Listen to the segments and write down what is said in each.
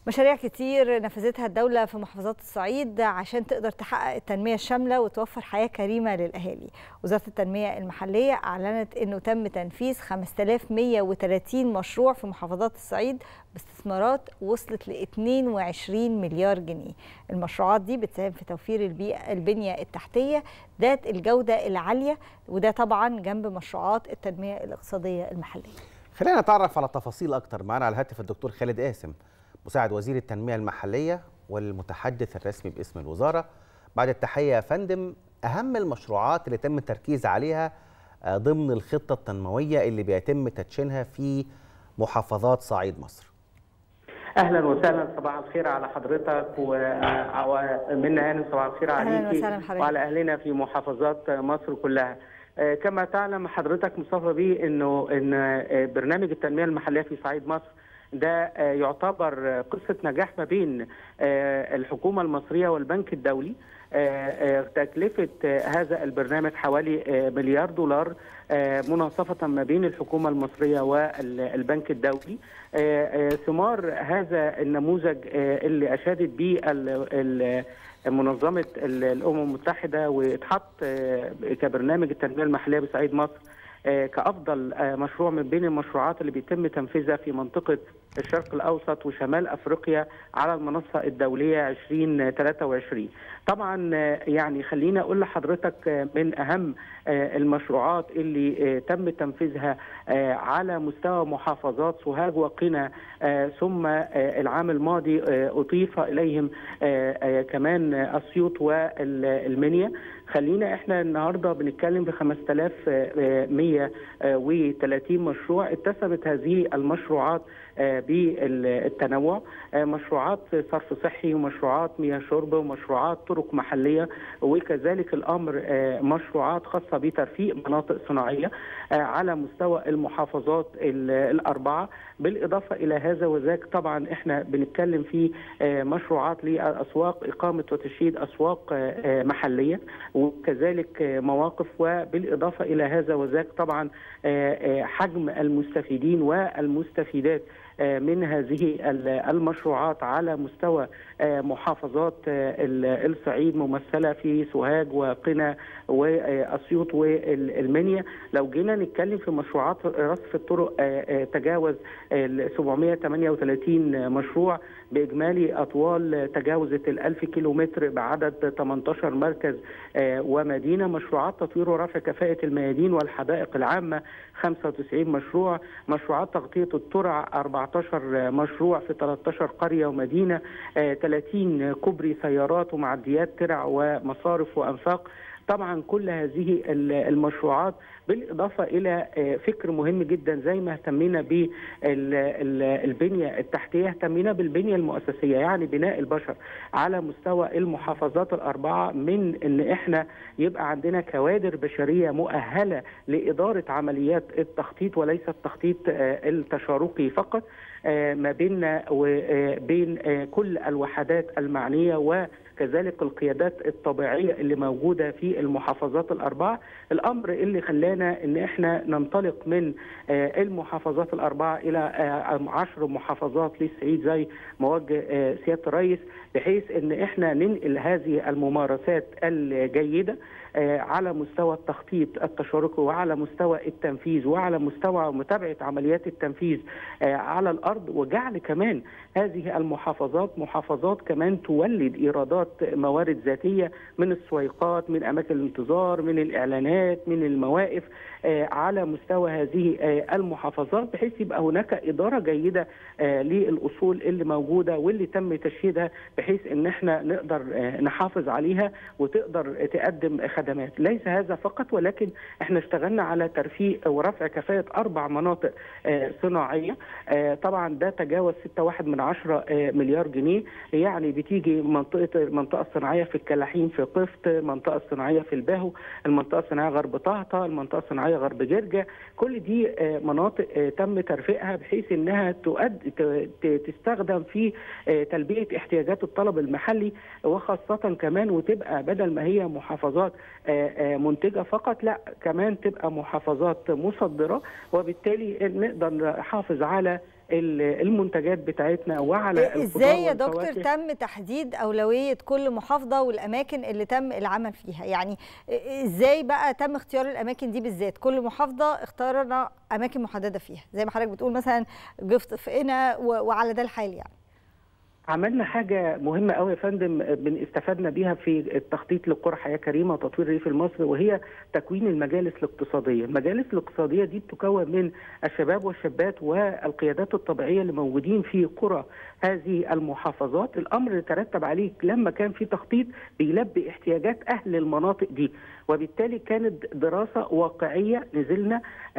مشاريع كتير نفذتها الدولة في محافظات الصعيد عشان تقدر تحقق التنمية الشاملة وتوفر حياة كريمة للأهالي وزارة التنمية المحلية أعلنت أنه تم تنفيذ 5130 مشروع في محافظات الصعيد باستثمارات وصلت ل 22 مليار جنيه المشروعات دي بتساهم في توفير البيئة البنية التحتية ذات الجودة العالية وده طبعا جنب مشروعات التنمية الاقتصادية المحلية خلينا نتعرف على تفاصيل أكتر معنا على الهاتف الدكتور خالد قاسم مساعد وزير التنمية المحلية والمتحدث الرسمي باسم الوزارة بعد التحية يا فندم أهم المشروعات اللي تم التركيز عليها ضمن الخطة التنموية اللي بيتم تدشينها في محافظات صعيد مصر اهلا وسهلا صباح الخير على حضرتك ومنا هانم صباح الخير عليكي وعلى اهلنا في محافظات مصر كلها كما تعلم حضرتك مصطفى بيه انه ان برنامج التنميه المحليه في صعيد مصر ده يعتبر قصة نجاح ما بين الحكومة المصرية والبنك الدولي تكلفة هذا البرنامج حوالي مليار دولار مناصفة ما بين الحكومة المصرية والبنك الدولي ثمار هذا النموذج اللي أشادت به منظمة الأمم المتحدة واتحط كبرنامج التنمية المحلية بصعيد مصر كافضل مشروع من بين المشروعات اللي بيتم تنفيذها في منطقه الشرق الاوسط وشمال افريقيا على المنصه الدوليه 2023 طبعا يعني خليني اقول لحضرتك من اهم المشروعات اللي تم تنفيذها على مستوى محافظات سوهاج وقنا ثم العام الماضي اضيف اليهم كمان اسيوط والمنيا خلينا احنا النهارده بنتكلم ب 5130 مشروع اتسمت هذه المشروعات بالتنوع مشروعات صرف صحي ومشروعات مياه شرب ومشروعات طرق محليه وكذلك الامر مشروعات خاصه بترفيق مناطق صناعيه على مستوى المحافظات الاربعه بالاضافه الى هذا وذاك طبعا احنا بنتكلم في مشروعات للاسواق اقامه وتشييد اسواق محليه وكذلك مواقف وبالاضافه الى هذا وذاك طبعا حجم المستفيدين والمستفيدات من هذه المشروعات على مستوى محافظات الصعيد ممثله في سوهاج وقنا واسيوط والمنيا لو جينا نتكلم في مشروعات رصف الطرق تجاوز 738 مشروع باجمالي اطوال تجاوزت ال 1000 كيلومتر بعدد 18 مركز ومدينه مشروعات تطوير ورفع كفاءه الميادين والحدائق العامه 95 مشروع مشروعات تغطيه الترع 14 مشروع في 13 قريه ومدينه 30 كوبري سيارات ومعديات ترع ومصارف وانفاق طبعا كل هذه المشروعات بالاضافه الى فكر مهم جدا زي ما اهتمينا بالبنيه التحتيه اهتمينا بالبنيه المؤسسيه يعني بناء البشر على مستوى المحافظات الاربعه من ان احنا يبقى عندنا كوادر بشريه مؤهله لاداره عمليات التخطيط وليس التخطيط التشاركي فقط ما بيننا وبين كل الوحدات المعنيه و كذلك القيادات الطبيعيه اللي موجوده في المحافظات الاربعه الامر اللي خلانا ان احنا ننطلق من المحافظات الاربعه الى عشر محافظات للصعيد زي موجه سياده الرئيس بحيث ان احنا ننقل هذه الممارسات الجيده على مستوى التخطيط التشاركي وعلى مستوى التنفيذ وعلى مستوى متابعه عمليات التنفيذ على الارض وجعل كمان هذه المحافظات محافظات كمان تولد ايرادات موارد ذاتيه من السويقات من اماكن الانتظار من الاعلانات من المواقف على مستوى هذه المحافظات بحيث يبقى هناك اداره جيده للاصول اللي موجوده واللي تم تشييدها بحيث ان احنا نقدر نحافظ عليها وتقدر تقدم خدمات ليس هذا فقط ولكن احنا اشتغلنا على ترفيق ورفع كفاءه اربع مناطق صناعيه طبعا ده تجاوز 6.1 من 10 مليار جنيه يعني بتيجي منطقه المنطقه الصناعيه في الكلاحين في قفط المنطقه الصناعيه في الباهو المنطقه الصناعيه غرب طهطا المنطقه الصناعيه غرب جرجا كل دي مناطق تم ترفيقها بحيث انها تؤد تستخدم في تلبيه احتياجات الطلب المحلي وخاصه كمان وتبقى بدل ما هي محافظات منتجه فقط لا كمان تبقى محافظات مصدره وبالتالي نقدر نحافظ على المنتجات بتاعتنا وعلى ازاي يا دكتور تم تحديد اولويه كل محافظه والاماكن اللي تم العمل فيها يعني ازاي بقى تم اختيار الاماكن دي بالذات كل محافظه اختارنا اماكن محدده فيها زي ما حضرتك بتقول مثلا جفت في قنا وعلى ده الحال يعني عملنا حاجة مهمة قوي يا فندم استفدنا بيها في التخطيط لقرى حياة كريمة وتطوير الريف المصري وهي تكوين المجالس الاقتصادية، المجالس الاقتصادية دي بتكون من الشباب والشابات والقيادات الطبيعية اللي موجودين في قرى هذه المحافظات، الأمر اللي ترتب عليه لما كان في تخطيط بيلبي احتياجات أهل المناطق دي، وبالتالي كانت دراسة واقعية نزلنا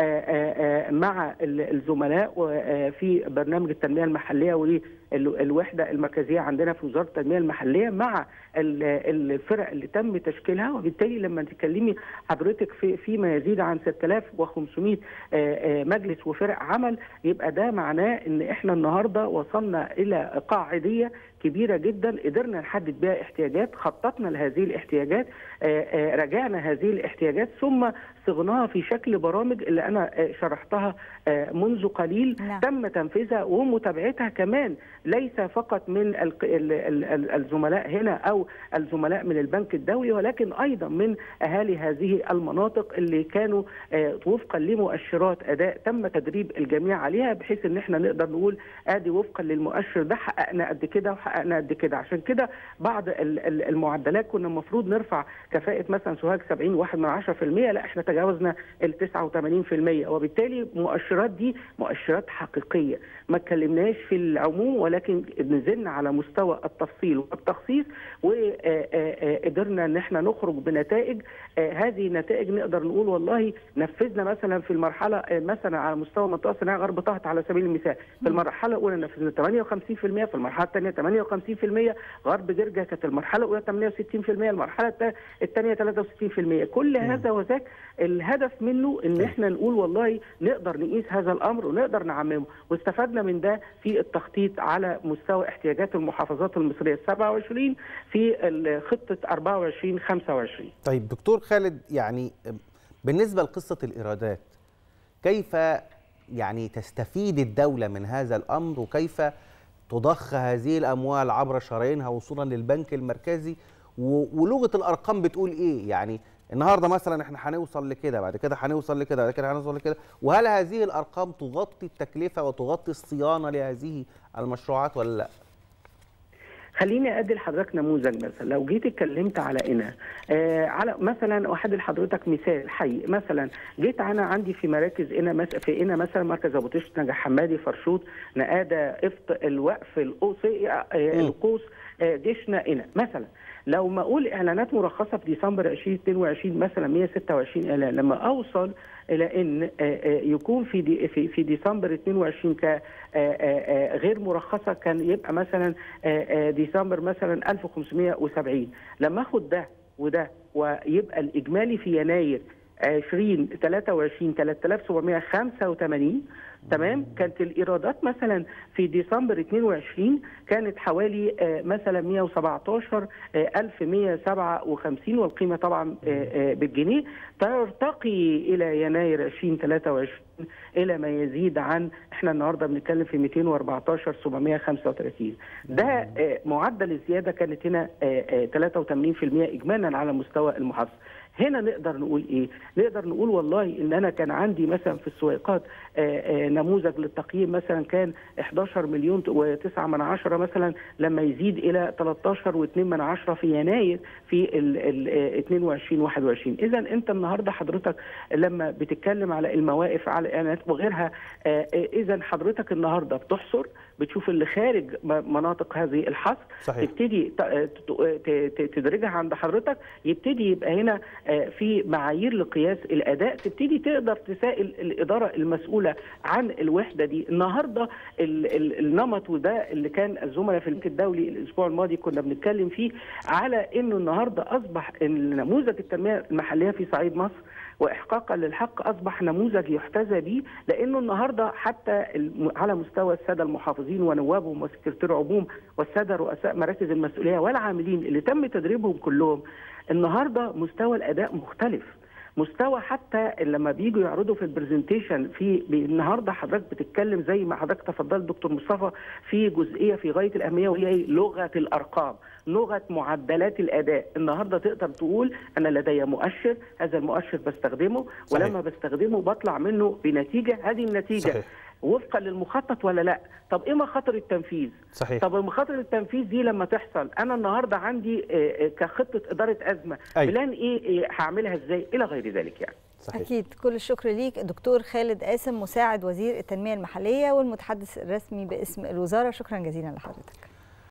مع الزملاء في برنامج التنمية المحلية والوحدة المركزية عندنا في وزارة التنمية المحلية مع الفرق اللي تم تشكيلها وبالتالي لما تكلمي حضرتك في فيما يزيد عن 6500 مجلس وفرق عمل يبقى ده معناه ان احنا النهارده وصلنا الى قاعديه كبيرة جدا قدرنا نحدد بها احتياجات خططنا لهذه الاحتياجات راجعنا هذه الاحتياجات ثم صغناها في شكل برامج اللي أنا شرحتها منذ قليل نعم. تم تنفيذها ومتابعتها كمان ليس فقط من الزملاء هنا أو الزملاء من البنك الدولي ولكن أيضا من أهالي هذه المناطق اللي كانوا وفقا لمؤشرات أداء تم تدريب الجميع عليها بحيث ان احنا نقدر نقول ادي وفقا للمؤشر ده حققنا قد كده وحققنا قد كده عشان كده بعض المعدلات كنا المفروض نرفع كفاءة مثلا سوهاج 70 واحد من 10% لا احنا تجاوزنا ال 89% وبالتالي المؤشرات دي مؤشرات حقيقية ما اتكلمناش في العموم ولكن نزلنا على مستوى التفصيل والتخصيص وقدرنا ان احنا نخرج بنتائج هذه النتائج نقدر نقول والله نفذنا مثلا في المرحله مثلا على مستوى منطقه صناعه غرب طهط على سبيل المثال في المرحله الاولى نفذنا 58% في المرحله الثانيه 58% غرب جرجا كانت المرحله الاولى 68% المرحله الثانيه 63% كل هذا وذاك الهدف منه ان احنا نقول والله نقدر نقيس هذا الامر ونقدر نعممه واستفدنا من ده في التخطيط على مستوى احتياجات المحافظات المصريه ال 27 في خطه 24 25 طيب دكتور خالد يعني بالنسبه لقصه الايرادات كيف يعني تستفيد الدوله من هذا الامر وكيف تضخ هذه الاموال عبر شرايينها وصولا للبنك المركزي ولغه الارقام بتقول ايه يعني النهارده مثلا احنا هنوصل لكده بعد كده هنوصل لكده بعد كده هنوصل لكده وهل هذه الارقام تغطي التكلفه وتغطي الصيانه لهذه المشروعات ولا لا؟ خليني ادي لحضرتك نموذج مثلا لو جيت اتكلمت على قنا آه على مثلا احد لحضرتك مثال حي مثلا جيت انا عندي في مراكز قنا في قنا مثلا مركز ابو طشت نجا حمادي فرشوط نقاده افط الوقف القوسي آه القوس آه جيشنا قنا مثلا لو ما اقول اعلانات مرخصه في ديسمبر 2022 مثلا 126 اعلان لما اوصل الى ان يكون في دي في في ديسمبر 22 ك غير مرخصه كان يبقى مثلا ديسمبر مثلا 1570 لما اخد ده وده ويبقى الاجمالي في يناير 20 23 3785 تمام كانت الايرادات مثلا في ديسمبر 22 كانت حوالي مثلا 117 1157 والقيمه طبعا بالجنيه ترتقي الى يناير 2023 الى ما يزيد عن احنا النهارده بنتكلم في 214 735 ده معدل الزياده كانت هنا 83% اجمالا على مستوى المحافظه هنا نقدر نقول ايه؟ نقدر نقول والله ان انا كان عندي مثلا في السويقات نموذج للتقييم مثلا كان 11 مليون و9 من عشرة مثلا لما يزيد الى 13 و2 من عشرة في يناير في ال 22 21 اذا انت النهارده حضرتك لما بتتكلم على المواقف على الاعلانات وغيرها اذا حضرتك النهارده بتحصر بتشوف اللي خارج مناطق هذه الحصر صحيح. تبتدي تدرجها عند حضرتك يبتدي يبقى هنا في معايير لقياس الاداء تبتدي تقدر تسائل الاداره المسؤوله عن الوحده دي النهارده ال ال النمط وده اللي كان الزملاء في البنك الدولي الاسبوع الماضي كنا بنتكلم فيه على انه النهارده اصبح نموذج التنميه المحليه في صعيد مصر واحقاقا للحق اصبح نموذج يحتذى به لانه النهارده حتى على مستوى الساده المحافظين ونوابهم وسكرتير عموم والساده رؤساء مراكز المسؤوليه والعاملين اللي تم تدريبهم كلهم النهارده مستوى الاداء مختلف مستوى حتى لما بييجوا يعرضوا في البرزنتيشن في النهارده حضرتك بتتكلم زي ما حضرتك تفضلت دكتور مصطفى في جزئيه في غايه الاهميه وهي لغه الارقام لغه معدلات الاداء النهارده تقدر تقول انا لدي مؤشر هذا المؤشر بستخدمه صحيح. ولما بستخدمه بطلع منه بنتيجه هذه النتيجه صحيح. وفقا للمخطط ولا لا طب ايه مخاطر التنفيذ صحيح طب مخاطر التنفيذ دي لما تحصل انا النهارده عندي آه، آه، كخطه اداره ازمه أيوة. بلان ايه إيه هعملها ازاي الى غير ذلك يعني صحيح أكيد كل الشكر ليك الدكتور خالد قاسم مساعد وزير التنمية المحلية والمتحدث الرسمي باسم الوزارة شكرا جزيلا لحضرتك